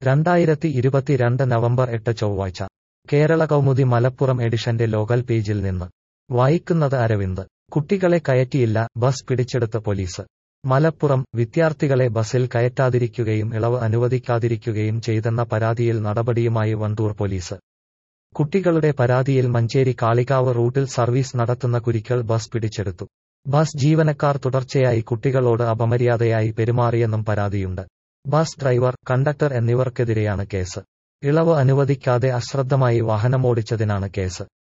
രണ്ടായിരത്തി ഇരുപത്തിരണ്ട് നവംബർ എട്ട് ചൊവ്വാഴ്ച കേരള കൗമുദി മലപ്പുറം എഡിഷന്റെ ലോകൽ പേജിൽ നിന്ന് വായിക്കുന്നത് അരവിന്ദ് കുട്ടികളെ കയറ്റിയില്ല ബസ് പിടിച്ചെടുത്ത പോലീസ് മലപ്പുറം വിദ്യാർത്ഥികളെ ബസിൽ കയറ്റാതിരിക്കുകയും ഇളവ് അനുവദിക്കാതിരിക്കുകയും ചെയ്തെന്ന പരാതിയിൽ നടപടിയുമായി വണ്ടൂർ പോലീസ് കുട്ടികളുടെ പരാതിയിൽ മഞ്ചേരി കാളികാവ് റൂട്ടിൽ സർവീസ് നടത്തുന്ന കുരിക്കൽ ബസ് പിടിച്ചെടുത്തു ബസ് ജീവനക്കാർ തുടർച്ചയായി കുട്ടികളോട് അപമര്യാദയായി പെരുമാറിയെന്നും പരാതിയുണ്ട് ബസ് ഡ്രൈവർ കണ്ടക്ടർ എന്നിവർക്കെതിരെയാണ് കേസ് ഇളവ് അനുവദിക്കാതെ അശ്രദ്ധമായി വാഹനമോടിച്ചതിനാണ് കേസ്